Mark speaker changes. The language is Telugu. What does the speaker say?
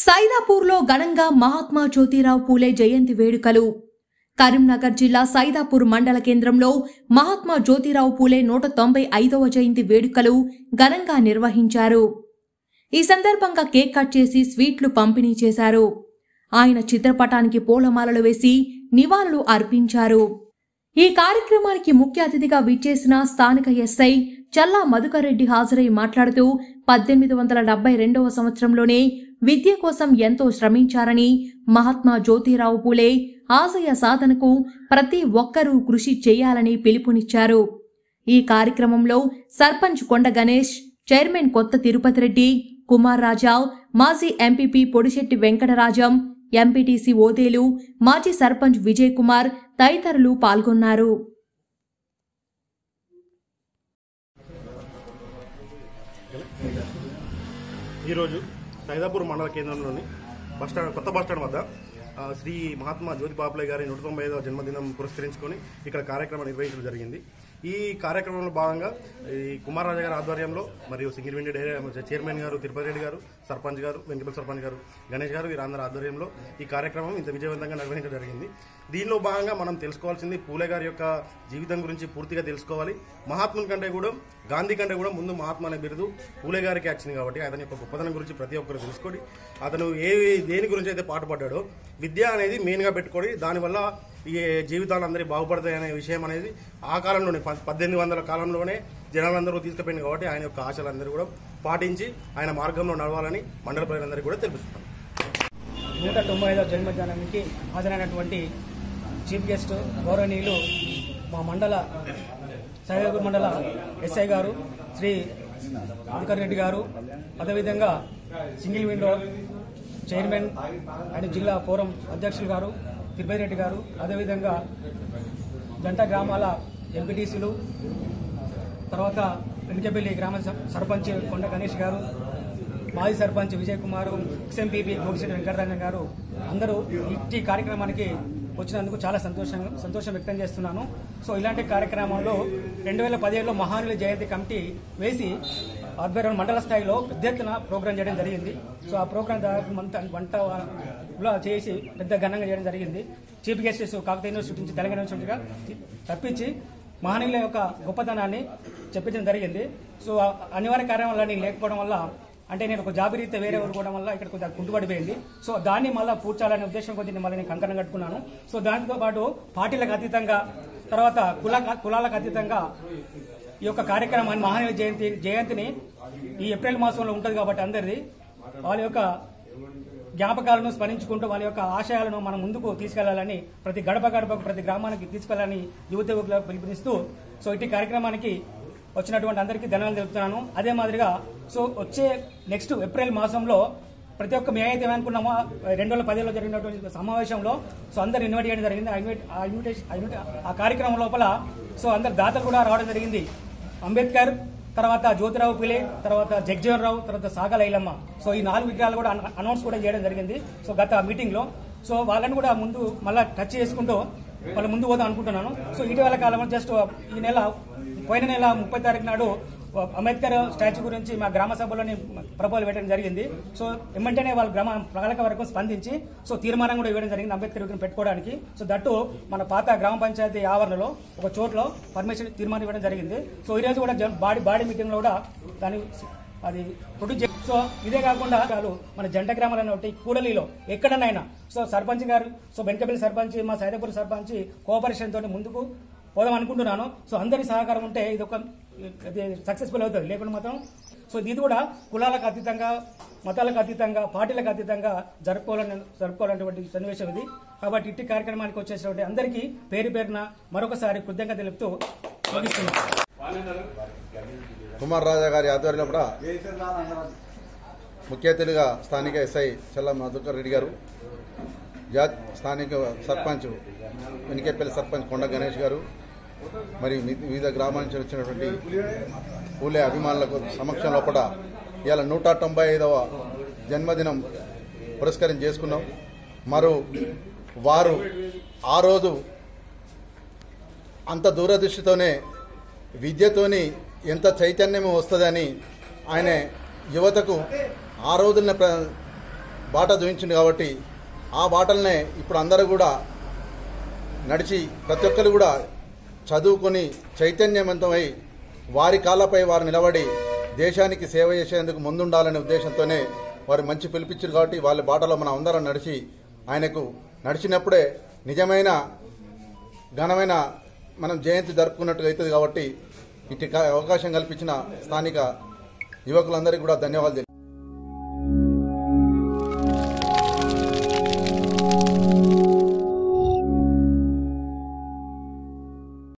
Speaker 1: సైదాపూర్లో ఘనంగా మహాత్మా జ్యోతిరావు పూలే జయంతి వేడుకలు కరీంనగర్ జిల్లా సైదాపూర్ మండల కేంద్రంలో మహాత్మా జ్యోతిరావు పూలే నూట తొంభై ఐదవ జయంతి వేడుకలు ఘనంగా నిర్వహించారు ఈ సందర్భంగా కేక్ కట్ చేసి స్వీట్లు పంపిణీ చేశారు ఆయన చిత్రపటానికి పూలమాలలు వేసి నివాళులు అర్పించారు ఈ కార్యక్రమానికి ముఖ్య అతిథిగా విచ్చేసిన స్థానిక ఎస్ఐ చల్లా మధుకర్రెడ్డి హాజరై మాట్లాడుతూ పద్దెనిమిది వందల డెబ్బై రెండవ సంవత్సరంలోనే విద్య కోసం ఎంతో శ్రమించారని మహాత్మా జ్యోతిరావు పూలే ఆశయ సాధనకు ప్రతి ఒక్కరూ కృషి చేయాలని పిలుపునిచ్చారు ఈ కార్యక్రమంలో సర్పంచ్ కొండ గణేష్ చైర్మన్ కొత్త తిరుపతి రెడ్డి కుమార్ రాజా మాజీ ఎంపీపీ పొడిశెట్టి వెంకటరాజం ఎంపీటీసీ ఓదేలు మాజీ సర్పంచ్ విజయ్ కుమార్ తదితరులు పాల్గొన్నారు
Speaker 2: ఈరోజు సైదాపూర్ మండల కేంద్రంలోని బస్టాండ్ కొత్త బస్టాండ్ వద్ద ఆ, శ్రీ మహాత్మా జ్యోతి బాపులే గారి నూట తొంభై ఐదవ జన్మదినం పురస్కరించుకొని ఇక్కడ కార్యక్రమం నిర్వహించడం జరిగింది ఈ కార్యక్రమంలో భాగంగా ఈ కుమార్ రాజా గారి ఆధ్వర్యంలో మరియు సింగిల్ విండీ డైరీ చైర్మన్ గారు తిరుపతి రెడ్డి గారు సర్పంచ్ గారు వెంకటపల్లి సర్పంచ్ గారు గణేష్ గారు వీరందరి ఆధ్వర్యంలో ఈ కార్యక్రమం ఇంత విజయవంతంగా నిర్వహించడం జరిగింది దీనిలో భాగంగా మనం తెలుసుకోవాల్సింది పూలే గారి యొక్క జీవితం గురించి పూర్తిగా తెలుసుకోవాలి మహాత్ముని కంటే కూడా గాంధీ కంటే కూడా ముందు మహాత్మా అనే బిరుదు పూలే గారికి వచ్చింది కాబట్టి అతని యొక్క గొప్పతనం గురించి ప్రతి ఒక్కరు తెలుసుకోండి అతను ఏ దేని గురించి అయితే పాటుపడ్డాడో విద్య అనేది మెయిన్గా పెట్టుకొని దానివల్ల ఈ జీవితాలు అందరి బాగుపడతాయి అనే విషయం అనేది ఆ కాలంలోనే ప- పద్దెనిమిది వందల కాలంలోనే జనాలందరూ తీసుకుపోయింది కాబట్టి ఆయన యొక్క ఆశలందరూ కూడా పాటించి ఆయన మార్గంలో నడవాలని మండల ప్రజలందరికీ కూడా తెలుపుతున్నాం
Speaker 3: నూట తొంభై ఐదవ జన్మదినానికి హాజరైనటువంటి చీఫ్ గెస్ట్ గౌరవనీయులు మా మండల సైదాపూర్ మండల ఎస్ఐ గారు శ్రీ మధుకర్ రెడ్డి గారు అదేవిధంగా సింగిల్ విండో చైర్మన్ అండ్ జిల్లా ఫోరం అధ్యక్షులు గారు తిరుపతి రెడ్డి గారు అదేవిధంగా జంట గ్రామాల ఎంపీటీసీలు తర్వాత వెనుకబెల్లి గ్రామ స- సర్పంచ్ కొండ గణేష్ గారు మాజీ సర్పంచ్ విజయ్ కుమార్ ఎక్స్ఎంపీపీ గోగిశెట్టి వెంకటరంగ గారు అందరూ ఈ కార్యక్రమానికి వచ్చినందుకు చాలా సంతోషం సంతోషం వ్యక్తం చేస్తున్నాను సో ఇలాంటి కార్యక్రమంలో రెండు వేల పదిహేడులో మహానుల జయంతి కమిటీ వేసి ఆధ్వర్యం మండల స్థాయిలో పెద్ద ఎత్తున ప్రోగ్రాం చేయడం జరిగింది సో ఆ ప్రోగ్రాం దాదాపు మంత వంట లో చేసి పెద్ద ఘనంగా చేయడం జరిగింది చీఫ్ గెస్టెస్ కాకతీయ యూనివర్సిటీ నుంచి తెలంగాణ యూనివర్సిటీగా తప్పించి మహనీయుల యొక్క గొప్పతనాన్ని చెప్పించడం జరిగింది సో ఆ అనివార్య కారణం వల్ల నేను లేకపోవడం వల్ల అంటే నేను ఒక జాబ్ రీత్యా వేరే ఊరు పోవడం వల్ల ఇక్కడ కొంచెం కుంటుపడిపోయింది సో దాన్ని మళ్ళీ పూడ్చాలనే ఉద్దేశం కొద్ది మళ్ళీ నేను కంకణం కట్టుకున్నాను సో దానితో పాటు పార్టీలకు అతీతంగా తర్వాత కుల కులాలకు అతీతంగా ఈ యొక్క కార్యక్రమాన్ని మహానీయుల జయంతి జయంతిని ఈ ఏప్రిల్ మాసంలో ఉంటుంది కాబట్టి అందరిది వాళ్ళ యొక్క జ్ఞాపకాలను స్మరించుకుంటూ వాళ్ళ యొక్క ఆశయాలను మనం ముందుకు తీసుకెళ్లాలని ప్రతి గడప గడపకు ప్రతి గ్రామానికి తీసుకెళ్లాలని యువత యువకులకు పిలుపునిస్తూ సో ఇటు కార్యక్రమానికి వచ్చినటువంటి అందరికీ ధన్యవాదాలు తెలుపుతున్నాను అదే మాదిరిగా సో వచ్చే నెక్స్ట్ ఏప్రిల్ మాసంలో ప్రతి ఒక్క మేము అయితే ఏమనుకున్నామో రెండు వేల పదిలో జరిగినటువంటి సమావేశంలో సో అందరు ఇన్వైట్ చేయడం జరిగింది ఆ ఇన్వైట్ ఆ ఇన్విటేషన్ ఆ ఇన్విట- ఆ కార్యక్రమం లోపల సో అందరు దాతలు కూడా రావడం జరిగింది అంబేద్కర్ తర్వాత జ్యోతిరావు పిలే తర్వాత జగ్జీవన్ రావు తర్వాత సాగల ఐలమ్మ సో ఈ నాలుగు విగ్రహాలు కూడా అన- అనౌన్స్ కూడా చేయడం జరిగింది సో గత మీటింగ్ లో సో వాళ్ళని కూడా ముందు మళ్ళా టచ్ చేసుకుంటూ వాళ్ళ ముందు పోదాం అనుకుంటున్నాను సో ఇటీవల కాలంలో జస్ట్ ఈ నెల పోయిన నెల ముప్పై తారీఖు నాడు అంబేద్కర్ స్టాచ్యూ గురించి మా గ్రామ సభలోని ప్రపోజల్ పెట్టడం జరిగింది సో వెంటనే వాళ్ళ గ్రామ ప్రజల వరకు స్పందించి సో తీర్మానం కూడా ఇవ్వడం జరిగింది అంబేద్కర్ విగ్రహం పెట్టుకోవడానికి సో దట్టు మన పాత గ్రామ పంచాయతీ ఆవరణలో ఒక చోట్లో పర్మిషన్ తీర్మానం ఇవ్వడం జరిగింది సో ఈ రోజు కూడా జన్- బాడీ బాడీ మీటింగ్ లో కూడా దాని అది ప్రొడ్యూస్ చే- సో ఇదే కాకుండా చాలు మన జంట గ్రామాలు ఒకటి కూడలిలో ఎక్కడనైనా సో సర్పంచ్ గారు సో బెంకపల్లి సర్పంచ్ మా సైదాపూర్ సర్పంచ్ కోఆపరేషన్ తోటి ముందుకు పోదాం అనుకుంటున్నాను సో అందరి సహకారం ఉంటే ఇది ఒక సక్సెస్ఫుల్ అవుతుంది లేకుండా మాత్రం సో ఇది కూడా కులాలకు అతీతంగా మతాలకు అతీతంగా పార్టీలకు అతీతంగా జరుపుకోవాలని జరుపుకోవాలనేటువంటి సన్నివేశం ఇది కాబట్టి ఇట్టి కార్యక్రమానికి వచ్చేసినటువంటి అందరికీ పేరు పేరున మరొకసారి కృతజ్ఞత తెలుపుతూ ముగిస్తున్నాను
Speaker 4: కుమార్ రాజా గారి ఆధ్వర్యంలో కూడా ముఖ్య అతిథిగా స్థానిక ఎస్ఐ చల్ల మధుకర్ రెడ్డి గారు జా స్థానిక సర్పంచ్ వెనికేపల్లి సర్పంచ్ కొండ గణేష్ గారు మరియు మి- వివిధ గ్రామాల నుంచి వచ్చినటువంటి పూలే అభిమానులకు సమక్షంలో కూడా ఇవాళ నూట తొంభై ఐదవ జన్మదినం పురస్కారం చేసుకున్నాం మరో వారు ఆ రోజు అంత దూరదృష్టితోనే విద్యతోని ఎంత చైతన్యం వస్తుందని ఆయన యువతకు ఆ రోజున ప్ర బాట చూపించింది కాబట్టి ఆ బాటలనే ఇప్పుడు అందరూ కూడా నడిచి ప్రతి ఒక్కరు కూడా చదువుకొని చైతన్యవంతమై వారి కాళ్ళపై వారు నిలబడి దేశానికి సేవ చేసేందుకు ముందుండాలనే ఉద్దేశంతోనే వారు మంచి పిలిపించారు కాబట్టి వాళ్ళ బాటలో మనం అందరం నడిచి ఆయనకు నడిచినప్పుడే నిజమైన ఘనమైన మనం జయంతి జరుపుకున్నట్టుగా అవుతుంది కాబట్టి ఇటు అవకాశం కల్పించిన స్థానిక యువకులందరికీ కూడా ధన్యవాదాలు